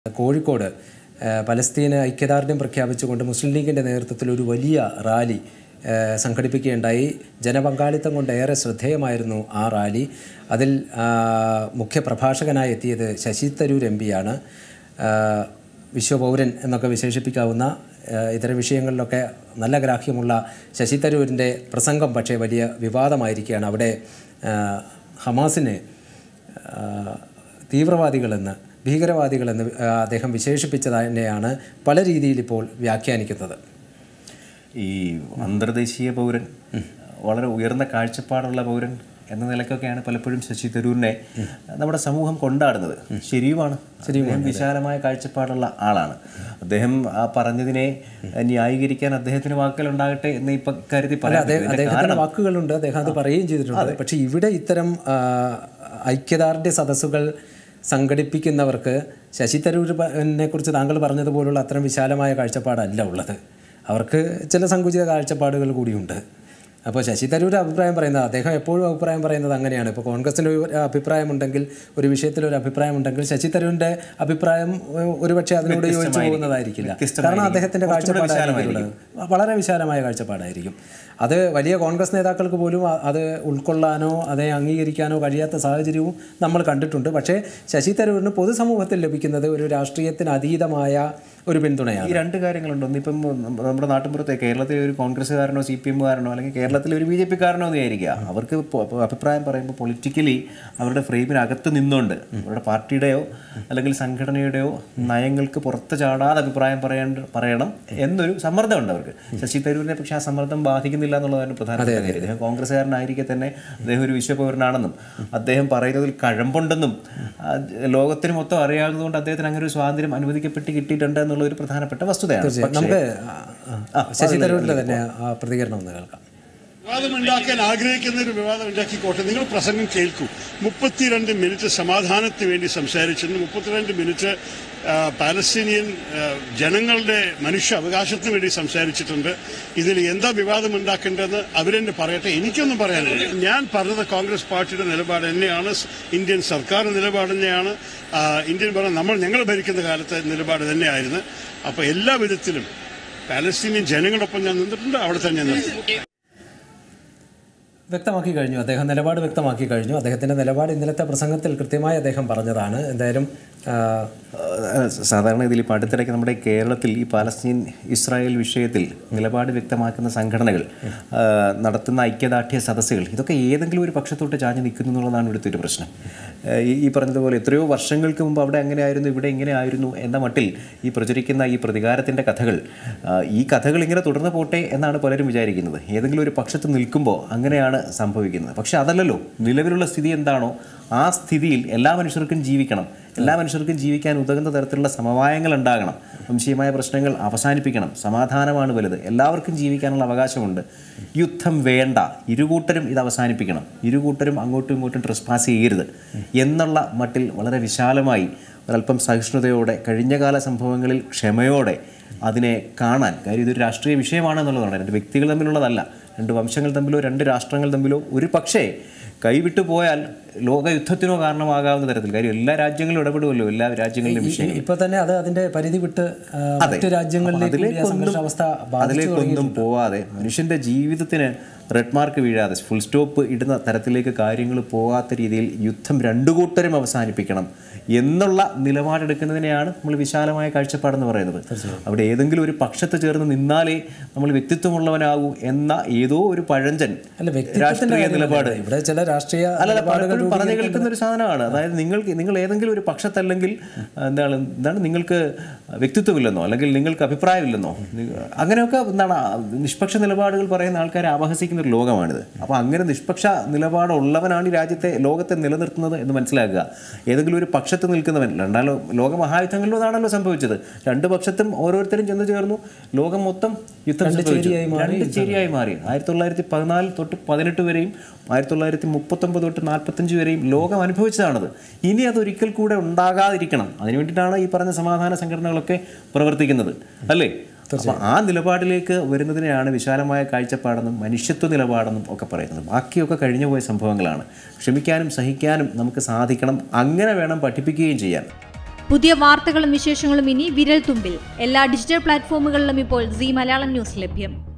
കോഴിക്കോട് ഏഹ്, പലസ്തീന് ഐക്യദാർഢ്യം പ്രഖ്യാപിച്ചുകൊണ്ട് മുസ്ലിം ലീഗിൻ്റെ നേതൃത്വത്തിൽ ഒരു വലിയ റാലി ഏഹ്, സംഘടിപ്പിക്കുകയുണ്ടായി ജനപങ്കാളിത്തം കൊണ്ട് ഏറെ ശ്രദ്ധേയമായിരുന്നു ആ റാലി അതിൽ ആ, മുഖ്യ പ്രഭാഷകനായി എത്തിയത് ശശി തരൂർ എം പിയാണ് വിശ്വപൗരൻ എന്നൊക്കെ വിശേഷിപ്പിക്കാവുന്ന ഏഹ്, ഇത്തരം വിഷയങ്ങളിലൊക്കെ നല്ല ഗ്രാഹ്യമുള്ള ശശി തരൂരിൻ്റെ പ്രസംഗം പക്ഷേ വലിയ വിവാദമായിരിക്കുകയാണ് അവിടെ ഏഹ്, ഹമാസിനെ ഏഹ്, തീവ്രവാദികളെന്ന് ഭീകരവാദികളെന്ന് ആ, അദ്ദേഹം വിശേഷിപ്പിച്ചത് തന്നെയാണ് പല രീതിയിൽ ഇപ്പോൾ വ്യാഖ്യാനിക്കുന്നത് ഈ അന്തർദേശീയ പൗരൻ വളരെ ഉയർന്ന കാഴ്ചപ്പാടുള്ള പൗരൻ എന്ന നിലയ്ക്കൊക്കെയാണ് പലപ്പോഴും ശശി തരൂരിനെ നമ്മുടെ സമൂഹം കൊണ്ടാടുന്നത് ശരിയുമാണ് അദ്ദേഹം വിശാലമായ കാഴ്ചപ്പാടുള്ള ആളാണ് അദ്ദേഹം ആ പറഞ്ഞതിനെ ന്യായീകരിക്കാൻ അദ്ദേഹത്തിന് വാക്കുകൾ ഉണ്ടാകട്ടെ എന്ന് ഇപ്പൊ കരുതി പറയാൻ പറ്റും. ഇതിന്റെ അദ്ദേഹത്തിന് വാക്കുകളുണ്ട് അദ്ദേഹം അത് പറയുകയും ചെയ്തിട്ടുണ്ട് പക്ഷേ ഇവിടെ ഇത്തരം ആ, ഐക്യദാർഢ്യ സദസ്സുകൾ സംഘടിപ്പിക്കുന്നവർക്ക് ശശി തരൂരിനെ കുറിച്ച് താങ്കൾ പറഞ്ഞതുപോലുള്ള അത്തരം വിശാലമായ കാഴ്ചപ്പാടല്ല ഉള്ളത് അവർക്ക് ചില സങ്കുചിത കാഴ്ചപ്പാടുകൾ കൂടിയുണ്ട് അപ്പോൾ ശശി തരൂർ അഭിപ്രായം പറയുന്നത് അദ്ദേഹം എപ്പോഴും അഭിപ്രായം പറയുന്നത് അങ്ങനെയാണ് ഇപ്പോൾ കോൺഗ്രസിന് ഒരു അഭിപ്രായമുണ്ടെങ്കിൽ ഒരു വിഷയത്തിൽ ഒരു അഭിപ്രായമുണ്ടെങ്കിൽ ശശി തരൂരിൻ്റെ അഭിപ്രായം ഏഹ്, ഒരുപക്ഷെ അതിനോട് യോജിച്ചു പോകുന്നതായിരിക്കില്ല കാരണം അദ്ദേഹത്തിൻ്റെ കാഴ്ചപ്പാടായിരിക്കും വളരെ വിശാലമായ കാഴ്ചപ്പാടായിരിക്കും അത് വലിയ കോൺഗ്രസ് നേതാക്കൾക്ക് പോലും അ- അത് ഉൾക്കൊള്ളാനോ അത് അംഗീകരിക്കാനോ കഴിയാത്ത സാഹചര്യവും നമ്മൾ കണ്ടിട്ടുണ്ട് പക്ഷേ ശശി തരൂരിന് പൊതുസമൂഹത്തിൽ ലഭിക്കുന്നത് ഒരു രാഷ്ട്രീയത്തിന് അതീതമായ ഒരു പിന്തുണയാണ് ഈ രണ്ട് കാര്യങ്ങളുണ്ട് ഒന്നിപ്പം നമ്മുടെ നാട്ടിൻപുറത്തെ കേരളത്തിലെ ഒരു കോൺഗ്രസ്സുകാരനോ സി പി എമ്മുകാരനോ അല്ലെങ്കിൽ കേരളത്തിലെ ഒരു ബി ജെ പിക്കാരനോ എന്ന് വിചാരിക്കുക അവർക്ക് പൊ- പൊ- അഭിപ്രായം പറയുമ്പോൾ പൊളിറ്റിക്കലി അവരുടെ ഫ്രെയിമിനകത്ത് നിന്നുകൊണ്ട് അവരുടെ പാർട്ടിയുടെയോ അല്ലെങ്കിൽ സംഘടനയുടെയോ നയങ്ങൾക്ക് പുറത്ത് ചാടാതെ അഭിപ്രായം പറയേണ്ട പറയണം എന്നൊരു സമ്മർദ്ദമുണ്ട് അവർക്ക് ശശി തരൂരിനെ പക്ഷേ ആ സമ്മർദ്ദം ബാധിക്കുന്നില്ല എന്നുള്ളതാണ് പ്രധാനപ്പെട്ട കാര്യം അദ്ദേഹം കോൺഗ്രസ്സുകാരനായിരിക്കെ തന്നെ അദ്ദേഹം ഒരു വിശ്വപൗരനാണെന്നും അദ്ദേഹം പറയുന്നതിൽ കഴമ്പുണ്ടെന്നും ആ, ലോകത്തിന് മൊത്തം അറിയാവുന്നതുകൊണ്ട് അദ്ദേഹത്തിന് അങ്ങനെ ഒരു സ്വാതന്ത്ര്യം അനുവദിക്കപ്പെട്ട് കിട്ടിയിട്ടുണ്ട് എന്നുള്ള ഒരു പ്രധാനപ്പെട്ട വസ്തുതയാണ് പക്ഷേ നമുക്ക് ആ, ആ, ശശി തരൂരിൻ്റെ തന്നെ ആ പ്രതികരണം ഒന്ന് കേൾക്കാം വിവാദം ഉണ്ടാക്കാൻ ആഗ്രഹിക്കുന്ന ഒരു വിവാദം ഉണ്ടാക്കിക്കോട്ടെ നിങ്ങൾ പ്രസംഗം കേൾക്കൂ മുപ്പത്തിരണ്ട് മിനിറ്റ് സമാധാനത്തിന് വേണ്ടി സംസാരിച്ചിട്ടുണ്ട് മുപ്പത്തിരണ്ട് മിനിറ്റ് ആ, പാലസ്തീനിയൻ ആ, ജനങ്ങളുടെ മനുഷ്യ അവകാശത്തിന് വേണ്ടി സംസാരിച്ചിട്ടുണ്ട് ഇതിൽ എന്താ വിവാദം ഉണ്ടാക്കേണ്ടതെന്ന് അവരെന്നെ പറയട്ടെ എനിക്കൊന്നും പറയാനില്ല ഞാൻ പറഞ്ഞത് കോൺഗ്രസ് പാർട്ടിയുടെ നിലപാട് തന്നെയാണ് ഇന്ത്യൻ സർക്കാർ നിലപാട് തന്നെയാണ് ആ, ഇന്ത്യൻ ഭരണം നമ്മൾ ഞങ്ങൾ ഭരിക്കുന്ന കാലത്തെ നിലപാട് തന്നെയായിരുന്നു അപ്പോൾ എല്ലാ വിധത്തിലും പാലസ്തീനിയൻ ജനങ്ങളൊപ്പം ഞാൻ നിന്നിട്ടുണ്ട് അവിടെ തന്നെ നിർത്തും വ്യക്തമാക്കി കഴിഞ്ഞു അദ്ദേഹം നിലപാട് വ്യക്തമാക്കി കഴിഞ്ഞു അദ്ദേഹത്തിൻ്റെ നിലപാട് ഇന്നലത്തെ പ്രസംഗത്തിൽ കൃത്യമായി അദ്ദേഹം പറഞ്ഞതാണ് എന്തായാലും ആ, ഏഹ് സാധാരണ ഇതിൽ ഇപ്പോൾ അടുത്തിടയ്ക്ക് നമ്മുടെ കേരളത്തിൽ ഈ പാലസ്തീൻ ഇസ്രായേൽ വിഷയത്തിൽ നിലപാട് വ്യക്തമാക്കുന്ന സംഘടനകൾ ഏഹ് നടത്തുന്ന ഐക്യദാർഢ്യ സദസ്സുകൾ ഇതൊക്കെ ഏതെങ്കിലും ഒരു പക്ഷത്തോട്ട് ചാഞ്ഞ് നിൽക്കുന്നു എന്നുള്ളതാണ് ഇവിടുത്തെ ഒരു പ്രശ്നം ഏഹ് ഈ- ഈ പറഞ്ഞതുപോലെ എത്രയോ വർഷങ്ങൾക്ക് മുമ്പ് അവിടെ അങ്ങനെ ആയിരുന്നു ഇവിടെ ഇങ്ങനെ ആയിരുന്നു എന്ന മട്ടിൽ ഈ പ്രചരിക്കുന്ന ഈ പ്രതികാരത്തിൻ്റെ കഥകൾ ആഹ് ഈ കഥകൾ ഇങ്ങനെ തുടർന്ന് പോട്ടെ എന്നാണ് പലരും വിചാരിക്കുന്നത് ഏതെങ്കിലും ഒരു പക്ഷത്ത് നിൽക്കുമ്പോൾ അങ്ങനെയാണ് സംഭവിക്കുന്നത് പക്ഷെ അതല്ലല്ലോ നിലവിലുള്ള സ്ഥിതി എന്താണോ ആ സ്ഥിതിയിൽ എല്ലാ മനുഷ്യർക്കും ജീവിക്കണം എല്ലാ മനുഷ്യർക്കും ജീവിക്കാൻ ഉതകുന്ന തരത്തിലുള്ള സമവായങ്ങൾ ഉണ്ടാകണം വംശീയമായ പ്രശ്നങ്ങൾ അവസാനിപ്പിക്കണം സമാധാനമാണ് വലുത് എല്ലാവർക്കും ജീവിക്കാനുള്ള അവകാശമുണ്ട് യുദ്ധം വേണ്ട ഇരുകൂട്ടരും ഇത് അവസാനിപ്പിക്കണം ഇരുകൂട്ടരും അങ്ങോട്ടും ഇങ്ങോട്ടും ട്രസ്പാസ് ചെയ്യരുത് എന്നുള്ള മട്ടിൽ വളരെ വിശാലമായി ഒരല്പം സഹിഷ്ണുതയോടെ കഴിഞ്ഞകാല സംഭവങ്ങളിൽ ക്ഷമയോടെ അതിനെ കാണാൻ കാര്യം ഇതൊരു രാഷ്ട്രീയ വിഷയമാണെന്നുള്ളതാണ് രണ്ട് വ്യക്തികൾ തമ്മിലുള്ളതല്ല രണ്ട് വംശങ്ങൾ തമ്മിലോ രണ്ട് രാഷ്ട്രങ്ങൾ തമ്മിലോ ഒരു പക്ഷേ കൈവിട്ടു പോയാൽ ലോകയുദ്ധത്തിനോ കാരണമാകാവുന്ന തരത്തിൽ കാര്യം എല്ലാ രാജ്യങ്ങളും ഇടപെടുമല്ലോ എല്ലാ രാജ്യങ്ങളിലും വിഷയങ്ങൾ ഇപ്പൊ തന്നെ അത് അതിന്റെ പരിധി വിട്ട് ആ, മറ്റു രാജ്യങ്ങളിലേക്ക് കൂടി ആ സംഘർഷാവസ്ഥ ബാധിച്ചു അതിലേക്കൊന്നും പോവാതെ മനുഷ്യന്റെ ജീവിതത്തിന് റെഡ് മാർക്ക് വീഴാതെ ഫുൾ സ്റ്റോപ്പ് ഇടുന്ന തരത്തിലേക്ക് കാര്യങ്ങൾ പോകാത്ത രീതിയിൽ യുദ്ധം രണ്ടു കൂട്ടരും അവസാനിപ്പിക്കണം എന്നുള്ള നിലപാടെടുക്കുന്നതിനെയാണ് നമ്മൾ വിശാലമായ കാഴ്ചപ്പാടെന്ന് പറയുന്നത് അവിടെ ഏതെങ്കിലും ഒരു പക്ഷത്ത് ചേർന്ന് നിന്നാലേ നമ്മൾ വ്യക്തിത്വമുള്ളവനാകൂ എന്ന ഏതോ ഒരു പഴഞ്ചൻ അല്ല വ്യക്തിത്വത്തിന്റെ രാഷ്ട്രീയ കാര്യമല്ല. നിലപാട് ഇവിടെ ചില രാഷ്ട്രീയ അല്ലല്ല നിലപാടുകൾ പലപ്പോഴും പറഞ്ഞു രൂപീകരിക്കുന്നത് കേൾക്കുന്ന ഒരു സാധനമാണ് അതായത് നിങ്ങൾക്ക് നിങ്ങൾ ഏതെങ്കിലും ഒരു പക്ഷത്തല്ലെങ്കിൽ എന്താണ് എന്താണ് നിങ്ങൾക്ക് വ്യക്തിത്വമില്ലെന്നോ അല്ലെങ്കിൽ നിങ്ങൾക്ക് അഭിപ്രായമില്ലെന്നോ നിങ്ങ- അങ്ങനെയൊക്കെ എന്താണ് ആ നിഷ്പക്ഷ നിലപാടുകൾ പറയുന്ന ആൾക്കാരെ അപഹസിക്കുന്ന ഒരു ലോകമാണിത് അപ്പോൾ അങ്ങനെ നിഷ്പക്ഷ നിലപാടുള്ളവനാണ് ഈ രാജ്യത്തെ ലോകത്തെ നിലനിർത്തുന്നത് എന്ന് മനസ്സിലാക്കുക ഏതെങ്കിലും ഒരു പക്ഷത്ത് നിൽക്കുന്നവൻ രണ്ടാം ലോ- ലോകമഹായുദ്ധങ്ങളിലും അതാണല്ലോ സംഭവിച്ചത് രണ്ട് പക്ഷത്തും ഓരോരുത്തരും ചെന്ന് ചേർന്നു ലോകം മൊത്തം യുദ്ധം സംഭവിച്ചു രണ്ട് ചേരിയായി മാറി ആയിരത്തി തൊള്ളായിരത്തി പതിനാല് തൊട്ട് പതിനെട്ട് വരെയും ആയിരത്തി തൊള്ളായിരത്തി മുപ്പത്തൊമ്പത് തൊട്ട് നാൽപ്പത്തഞ്ച് വരെയും ലോകം അനുഭവിച്ചതാണത് ഇനി അതൊരിക്കൽ കൂടെ ഉണ്ടാകാതിരിക്കണം അതിനു വേണ്ടിയിട്ടാണ് ഈ പറഞ്ഞ സമാധാന സംഘടനകളൊക്കെ പ്രവർത്തിക്കുന്നത് അല്ലേ അപ്പോൾ ആ നിലപാടിലേക്ക് വരുന്നതിനെയാണ് വിശാലമായ കാഴ്ചപ്പാടെന്നും മനുഷ്യത്വ നിലപാടെന്നും ഒക്കെ പറയുന്നത് ബാക്കിയൊക്കെ കഴിഞ്ഞു പോയ സംഭവങ്ങളാണ് ക്ഷമിക്കാനും സഹിക്കാനും നമുക്ക് സാധിക്കണം അങ്ങനെ വേണം പഠിപ്പിക്കുകയും ചെയ്യാൻ പുതിയ വാർത്തകളും വിശേഷങ്ങളും ഇനി വിരൽ തുമ്പിൽ എല്ലാ ഡിജിറ്റൽ പ്ലാറ്റ്ഫോമുകളിലും ഇപ്പോൾ സി മലയാളം ന്യൂസ് ലഭ്യം